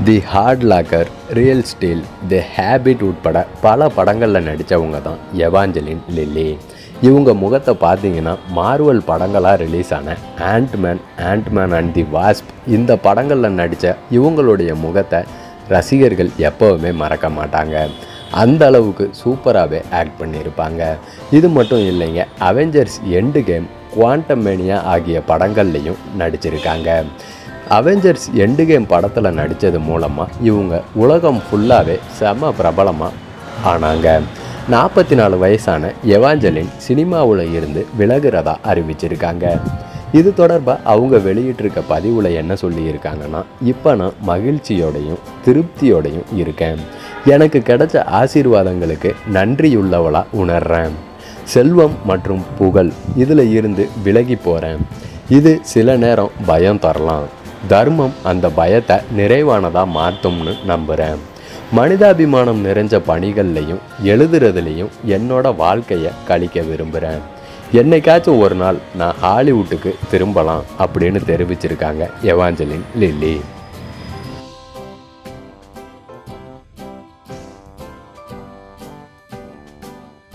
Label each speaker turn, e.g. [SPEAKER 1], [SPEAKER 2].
[SPEAKER 1] the Hurt Locker Real Steel the Hobbit உட்பட பல படங்களில் நடித்தவங்க தான் எவாஞ்சலின் லில்லி இவங்க முகத்தை பார்த்தீங்கன்னா மார்வல் படங்களாக ரிலீஸ் ஆன Ant Man Ant Man and the Wasp இந்த படங்களில் நடித்த இவங்களுடைய முகத்தை ரசிகர்கள் எப்போவுமே மறக்க மாட்டாங்க அந்த அளவுக்கு சூப்பராகவே ஆக்ட் பண்ணியிருப்பாங்க இது மட்டும் இல்லைங்க Avengers Endgame Quantumania ஆகிய படங்கள்லையும் நடிச்சிருக்காங்க அவெஞ்சர்ஸ் எண்டு கேம் படத்தில் நடித்தது மூலமாக இவங்க உலகம் ஃபுல்லாகவே செம பிரபலமாக ஆனாங்க நாற்பத்தி நாலு வயசான எவாஞ்சலின் சினிமாவில் இருந்து விலகுறதா அறிவிச்சிருக்காங்க இது தொடர்பாக அவங்க வெளியிட்டிருக்க பதிவில் என்ன சொல்லியிருக்காங்கன்னா இப்போ நான் மகிழ்ச்சியோடையும் திருப்தியோடையும் இருக்கேன் எனக்கு கிடைச்ச ஆசீர்வாதங்களுக்கு நன்றியுள்ளவளாக உணர்றேன் செல்வம் மற்றும் புகழ் இதில் இருந்து விலகி போகிறேன் இது சில நேரம் பயம் தரலாம் தர்மம் அந்த பயத்தை நிறைவானதாக மாற்றும்னு நம்புகிறேன் மனிதாபிமானம் நிறைஞ்ச பணிகள்லையும் எழுதுறதுலையும் என்னோட வாழ்க்கையை கழிக்க விரும்புகிறேன் என்னைக்காச்சும் ஒரு நாள் நான் ஹாலிவுட்டுக்கு திரும்பலாம் அப்படின்னு தெரிவிச்சிருக்காங்க எவாஞ்சலின் லில்லி